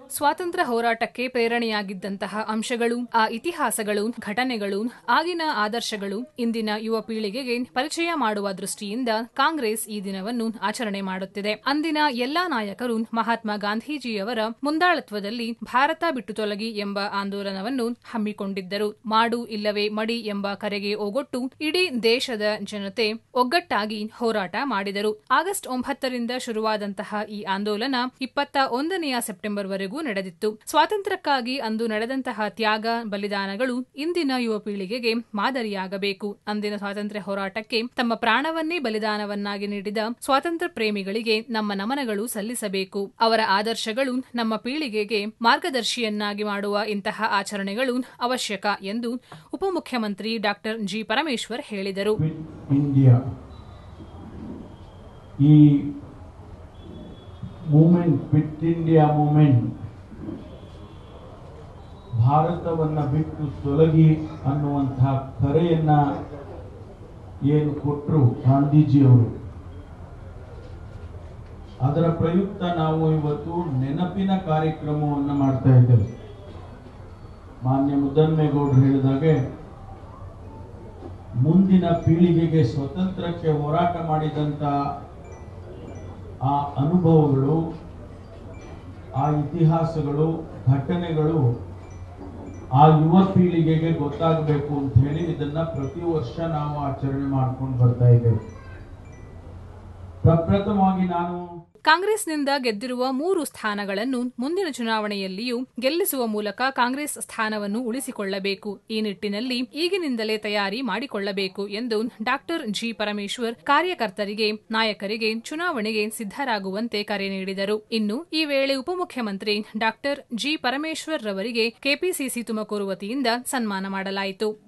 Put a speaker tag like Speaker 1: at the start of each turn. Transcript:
Speaker 1: ಸ್ವಾತಂತ್ರ್ಯ ಹೋರಾಟಕ್ಕೆ ಪ್ರೇರಣೆಯಾಗಿದ್ದಂತಹ ಅಂಶಗಳು ಆ ಇತಿಹಾಸಗಳು ಘಟನೆಗಳು ಆಗಿನ ಆದರ್ಶಗಳು ಇಂದಿನ ಯುವ ಪೀಳಿಗೆಗೆ ಪರಿಚಯ ಮಾಡುವ ದೃಷ್ಟಿಯಿಂದ ಕಾಂಗ್ರೆಸ್ ಈ ದಿನವನ್ನು ಆಚರಣೆ ಮಾಡುತ್ತಿದೆ ಅಂದಿನ ಎಲ್ಲಾ ನಾಯಕರು ಮಹಾತ್ಮ ಗಾಂಧೀಜಿಯವರ ಮುಂದಾಳತ್ವದಲ್ಲಿ ಭಾರತ ಬಿಟ್ಟು ತೊಲಗಿ ಎಂಬ ಆಂದೋಲನವನ್ನು ಹಮ್ಮಿಕೊಂಡಿದ್ದರು ಮಾಡು ಇಲ್ಲವೇ ಮಡಿ ಎಂಬ ಕರೆಗೆ ಓಗೊಟ್ಟು ಇಡೀ ದೇಶದ ಜನತೆ ಒಗ್ಗಟ್ಟಾಗಿ ಹೋರಾಟ ಮಾಡಿದರು ಆಗಸ್ಟ್ ಒಂಬತ್ತರಿಂದ ಶುರುವಾದಂತಹ ಈ ಆಂದೋಲನ ಇಪ್ಪತ್ತ ಒಂದನೆಯ ಸೆಪ್ಟೆಂಬರ್ ವರೆಗೂ ನಡೆದಿತ್ತು ಸ್ವಾತಂತ್ರ್ಯಕ್ಕಾಗಿ ಅಂದು ನಡೆದಂತಹ ತ್ಯಾಗ ಬಲಿದಾನಗಳು ಇಂದಿನ ಯುವ ಪೀಳಿಗೆಗೆ ಮಾದರಿಯಾಗಬೇಕು ಅಂದಿನ ಸ್ವಾತಂತ್ರ್ಯ ಹೋರಾಟಕ್ಕೆ ತಮ್ಮ ಪ್ರಾಣವನ್ನೇ ಬಲಿದಾನವನ್ನಾಗಿ ನೀಡಿದ ಸ್ವಾತಂತ್ರ್ಯ ಪ್ರೇಮಿಗಳಿಗೆ ನಮ್ಮ ನಮನಗಳು ಸಲ್ಲಿಸಬೇಕು ಅವರ ಆದರ್ಶಗಳು ನಮ್ಮ ಪೀಳಿಗೆಗೆ ಮಾರ್ಗದರ್ಶಿಯನ್ನಾಗಿ ಮಾಡುವ ಇಂತಹ ಆಚರಣೆಗಳು ಅವಶ್ಯಕ ಎಂದು ಉಪಮುಖ್ಯಮಂತ್ರಿ ಡಾಕ್ಟರ್ ಜಿ ಪರಮೇಶ್ವರ್ ಹೇಳಿದರು
Speaker 2: ಕ್ವಿಟ್ ಇಂಡಿಯಾ ಈ ಮೂಮೆಂಟ್ ಕ್ವಿಟ್ ಇಂಡಿಯಾ ಮೂಮೆಂಟ್ ಭಾರತವನ್ನ ಬಿಟ್ಟು ತೊಲಗಿ ಅನ್ನುವಂತಹ ಕರೆಯನ್ನ ಏನು ಕೊಟ್ಟರು ಗಾಂಧೀಜಿಯವರು ಅದರ ಪ್ರಯುಕ್ತ ನಾವು ಇವತ್ತು ನೆನಪಿನ ಕಾರ್ಯಕ್ರಮವನ್ನು ಮಾಡ್ತಾ ಇದ್ದೇವೆ ಮಾನ್ಯ ಮುದ್ದನ್ಮೇಗೌಡರು ಹೇಳಿದಾಗೆ ಮುಂದಿನ ಪೀಳಿಗೆಗೆ ಸ್ವತಂತ್ರಕ್ಕೆ ಹೋರಾಟ ಮಾಡಿದಂತ ಆ ಅನುಭವಗಳು ಆ ಇತಿಹಾಸಗಳು ಘಟನೆಗಳು ಆ ಯುವ ಪೀಳಿಗೆಗೆ ಗೊತ್ತಾಗಬೇಕು ಅಂತ ಹೇಳಿ ಇದನ್ನ ಪ್ರತಿ ವರ್ಷ ನಾವು ಆಚರಣೆ ಮಾಡ್ಕೊಂಡು ಬರ್ತಾ ಇದ್ದೇವೆ ಪ್ರಪ್ರಥಮವಾಗಿ ನಾನು
Speaker 1: ಕಾಂಗ್ರೆಸ್ನಿಂದ ಗೆದ್ದಿರುವ ಮೂರು ಸ್ಥಾನಗಳನ್ನು ಮುಂದಿನ ಚುನಾವಣೆಯಲ್ಲಿಯೂ ಗೆಲ್ಲಿಸುವ ಮೂಲಕ ಕಾಂಗ್ರೆಸ್ ಸ್ಥಾನವನ್ನು ಉಳಿಸಿಕೊಳ್ಳಬೇಕು ಈ ನಿಟ್ಟಿನಲ್ಲಿ ಈಗಿನಿಂದಲೇ ತಯಾರಿ ಮಾಡಿಕೊಳ್ಳಬೇಕು ಎಂದು ಡಾಕ್ಟರ್ ಜಿ ಪರಮೇಶ್ವರ್ ಕಾರ್ಯಕರ್ತರಿಗೆ ನಾಯಕರಿಗೆ ಚುನಾವಣೆಗೆ ಸಿದ್ದರಾಗುವಂತೆ ಕರೆ ನೀಡಿದರು ಇನ್ನು ಈ ವೇಳೆ ಉಪಮುಖ್ಯಮಂತ್ರಿ ಡಾಕ್ಟರ್ ಜಿ ಪರಮೇಶ್ವರ್ ರವರಿಗೆ ಕೆಪಿಸಿಸಿ ತುಮಕೂರು ವತಿಯಿಂದ ಸನ್ಮಾನ ಮಾಡಲಾಯಿತು